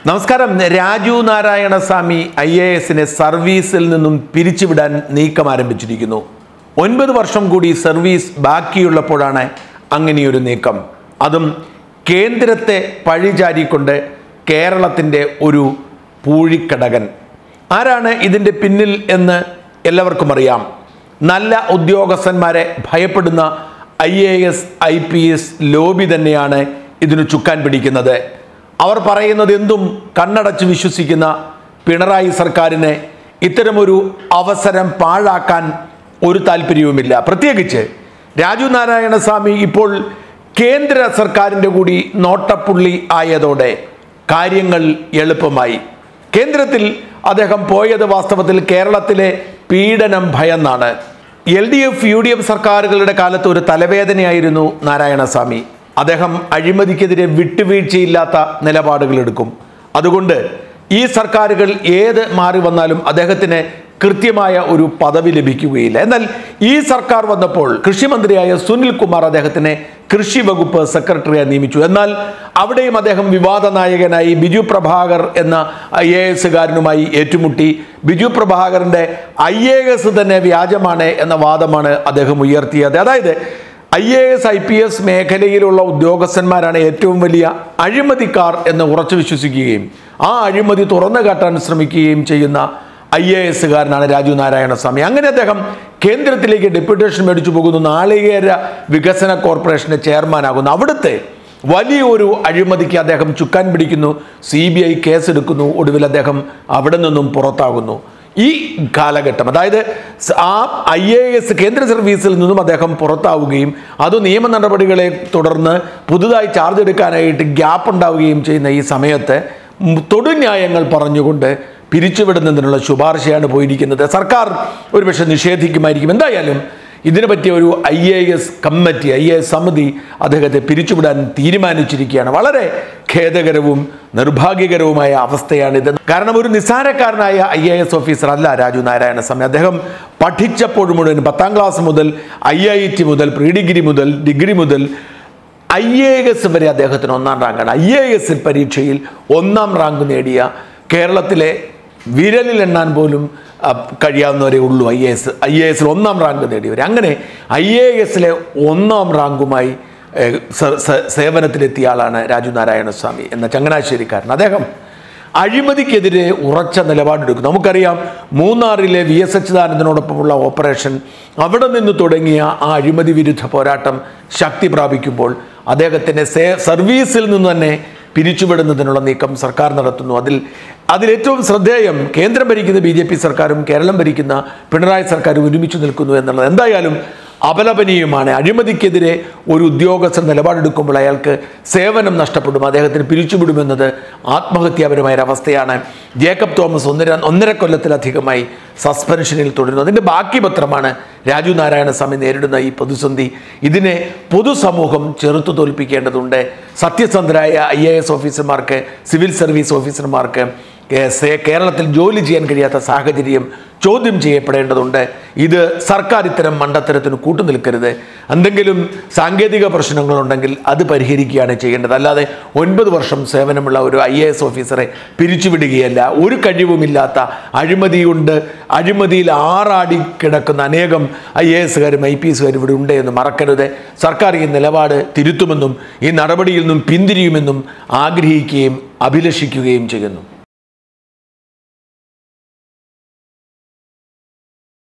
നമസ്കാരം Raju Narayana Swamy I A എസിനെ സർവീസിൽ നിന്നും പിരിച്ചുവിടാൻ നീക്കം ആരംഭിച്ചിരിക്കുന്നു ഒൻപത് വർഷം കൂടി സർവീസ് ബാക്കിയുള്ളപ്പോഴാണ് അങ്ങനെയൊരു നീക്കം അതും കേന്ദ്രത്തെ പഴിചാരിക്കൊണ്ട് കേരളത്തിൻ്റെ ഒരു പൂഴിക്കടകൻ ആരാണ് ഇതിൻ്റെ പിന്നിൽ എന്ന് എല്ലാവർക്കും അറിയാം നല്ല ഉദ്യോഗസ്ഥന്മാരെ ഭയപ്പെടുന്ന I A S I P S lobby തന്നെയാണ് ഇതിന് ചുക്കാൻ പിടിക്കുന്നത് അവർ പറയുന്നത് എന്തും കണ്ണടച്ച് വിശ്വസിക്കുന്ന പിണറായി സർക്കാരിനെ ഇത്തരമൊരു അവസരം പാഴാക്കാൻ ഒരു താല്പര്യവുമില്ല പ്രത്യേകിച്ച് രാജു നാരായണ സ്വാമി ഇപ്പോൾ കേന്ദ്ര സർക്കാരിൻ്റെ കൂടി നോട്ടപ്പുള്ളി ആയതോടെ കാര്യങ്ങൾ എളുപ്പമായി കേന്ദ്രത്തിൽ അദ്ദേഹം പോയത് വാസ്തവത്തിൽ കേരളത്തിലെ പീഡനം ഭയന്നാണ് L D F U D F സർക്കാരുകളുടെ കാലത്ത് ഒരു തലവേദനയായിരുന്നു നാരായണസ്വാമി അദ്ദേഹം അഴിമതിക്കെതിരെ വിട്ടുവീഴ്ചയില്ലാത്ത നിലപാടുകൾ എടുക്കും അതുകൊണ്ട് ഈ സർക്കാരുകൾ ഏത് മാറി വന്നാലും അദ്ദേഹത്തിന് കൃത്യമായ ഒരു പദവി ലഭിക്കുകയില്ല എന്നാൽ ഈ സർക്കാർ വന്നപ്പോൾ കൃഷിമന്ത്രിയായ സുനിൽ കുമാർ അദ്ദേഹത്തിനെ കൃഷി വകുപ്പ് സെക്രട്ടറിയായി നിയമിച്ചു എന്നാൽ അവിടെയും അദ്ദേഹം വിവാദ നായകനായി ബിജു പ്രഭാകർ എന്ന ഐ എ എസുകാരനുമായി ഏറ്റുമുട്ടി ബിജു പ്രഭാകറിന്റെ ഐ എ എസ് തന്നെ വ്യാജമാണ് എന്ന വാദമാണ് അദ്ദേഹം ഉയർത്തിയത് അതായത് I A S I P S മേഖലയിലുള്ള ഉദ്യോഗസ്ഥന്മാരാണ് ഏറ്റവും വലിയ അഴിമതിക്കാർ എന്ന് ഉറച്ചു വിശ്വസിക്കുകയും ആ അഴിമതി തുറന്നു കാട്ടാൻ ശ്രമിക്കുകയും ചെയ്യുന്ന ഐ എ എസുകാരനാണ് രാജു നാരായണ സ്വാമി അങ്ങനെ അദ്ദേഹം കേന്ദ്രത്തിലേക്ക് ഡെപ്യൂട്ടേഷൻ മേടിച്ചു പോകുന്നു നാളികേര വികസന കോർപ്പറേഷന്റെ ചെയർമാനാകുന്നു അവിടുത്തെ വലിയൊരു അഴിമതിക്ക് അദ്ദേഹം ചുക്കാൻ പിടിക്കുന്നു സി ബി ഐ കേസെടുക്കുന്നു ഒടുവിൽ അദ്ദേഹം അവിടെ നിന്നും പുറത്താകുന്നു ഈ കാലഘട്ടം അതായത് സ- ആ ഐ എ എസ് കേന്ദ്ര സർവീസിൽ നിന്നും അദ്ദേഹം പുറത്താവുകയും അത് നിയമ നടപടികളെ തുടർന്ന് പുതുതായി ചാർജ് എടുക്കാനായിട്ട് ഗ്യാപ്പ് ഉണ്ടാവുകയും ചെയ്യുന്ന ഈ സമയത്ത് ഉം തൊടുന്യായങ്ങൾ പറഞ്ഞുകൊണ്ട് പിരിച്ചുവിടുന്നതിനുള്ള ശുപാർശയാണ് പോയിരിക്കുന്നത് സർക്കാർ ഒരുപക്ഷെ നിഷേധിക്കുമായിരിക്കും എന്തായാലും ഇതിനെ പറ്റിയ ഒരു I A S committee I A S സമിതി അദ്ദേഹത്തെ പിരിച്ചുവിടാൻ തീരുമാനിച്ചിരിക്കുകയാണ് വളരെ ഖേദകരവും നിർഭാഗ്യകരവുമായ അവസ്ഥയാണിത് കാരണം ഒരു നിസ്സാരക്കാരനായ ഐ എ എസ് ഓഫീസർ അല്ല രാജു നാരായണ സ്വാമി അദ്ദേഹം പഠിച്ചപ്പോൾ മുഴുവൻ പത്താം ക്ലാസ് മുതൽ ഐ ഐ ടി മുതൽ പ്രീ ഡിഗ്രി മുതൽ ഡിഗ്രി മുതൽ ഐ എ എസ് വരെ അദ്ദേഹത്തിന് ഒന്നാം റാങ്കാണ് ഐ എ എസ് പരീക്ഷയിൽ ഒന്നാം റാങ്ക് നേടിയ കേരളത്തിലെ വിരലിൽ എണ്ണാൻ പോലും ആ, കഴിയാവുന്നവരേ ഉള്ളൂ I A S I A എസിൽ ഒന്നാം റാങ്ക് നേടിയവർ അങ്ങനെ ഐ എ എസിലെ ഒന്നാം റാങ്കുമായി ഏഹ്, സ- സ- സേവനത്തിലെത്തിയ ആളാണ് രാജു നാരായണ സ്വാമി എന്ന ചങ്ങനാശ്ശേരിക്കാരൻ അദ്ദേഹം അഴിമതിക്കെതിരെ ഉറച്ച നിലപാടെടുക്കും നമുക്കറിയാം മൂന്നാറിലെ വി എസ് അച്യുതാനന്ദനോടൊപ്പമുള്ള ഓപ്പറേഷൻ അവിടെ നിന്ന് തുടങ്ങിയ ആ അഴിമതി വിരുദ്ധ പോരാട്ടം ശക്തി പ്രാപിക്കുമ്പോൾ അദ്ദേഹത്തിൻ്റെ സേ സർവീസിൽ നിന്ന് തന്നെ പിരിച്ചുവിടുന്നതിനുള്ള നീക്കം സർക്കാർ നടത്തുന്നു അതിൽ അതിലേറ്റവും ശ്രദ്ധേയം കേന്ദ്രം ഭരിക്കുന്ന ബി ജെ പി സർക്കാരും കേരളം ഭരിക്കുന്ന പിണറായി സർക്കാരും ഒരുമിച്ച് നിൽക്കുന്നു എന്നുള്ളത് എന്തായാലും അപലപനീയമാണ് അഴിമതിക്കെതിരെ ഒരു ഉദ്യോഗസ്ഥൻ നിലപാടെടുക്കുമ്പോൾ അയാൾക്ക് സേവനം നഷ്ടപ്പെടും അദ്ദേഹത്തിന് പിരിച്ചുവിടുമെന്നത് ആത്മഹത്യാപരമായ ഒരവസ്ഥയാണ് ജേക്കബ് തോമസ് ഒന്നര ഒന്നര കൊല്ലത്തിലധികമായി സസ്പെൻഷനിൽ തുടരുന്നു അതിൻ്റെ ബാക്കി പത്രമാണ് രാജു നാരായണ സ്വാമി നേരിടുന്ന ഈ പ്രതിസന്ധി ഇതിനെ പൊതുസമൂഹം ചെറുത്തു തോൽപ്പിക്കേണ്ടതുണ്ട് സത്യസന്ധരായ ഐ എ എസ് ഓഫീസർമാർക്ക് സിവിൽ സർവീസ് ഓഫീസർമാർക്ക് കേ- സേ- കേരളത്തിൽ ജോലി ചെയ്യാൻ കഴിയാത്ത സാഹചര്യം ചോദ്യം ചെയ്യപ്പെടേണ്ടതുണ്ട് ഇത് സർക്കാർ ഇത്തരം മണ്ടത്തരത്തിന് കൂട്ടുനിൽക്കരുത് എന്തെങ്കിലും സാങ്കേതിക പ്രശ്നങ്ങളുണ്ടെങ്കിൽ അത് പരിഹരിക്കുകയാണ് ചെയ്യേണ്ടത് അല്ലാതെ ഒൻപത് വർഷം സേവനമുള്ള ഒരു ഐ എ എസ് ഓഫീസറെ പിരിച്ചുവിടുകയല്ല ഒരു കഴിവുമില്ലാത്ത അഴിമതിയുണ്ട് അഴിമതിയിൽ ആറാടി കിടക്കുന്ന അനേകം ഐ എ എസുകാരും ഐ പി എസുകാരും ഇവിടെ ഉണ്ട് എന്ന് മറക്കരുത് സർക്കാർ ഈ നിലപാട് തിരുത്തുമെന്നും ഈ നടപടിയിൽ നിന്നും പിന്തിരിയുമെന്നും ആഗ്രഹിക്കുകയും അഭിലഷിക്കുകയും ചെയ്യുന്നു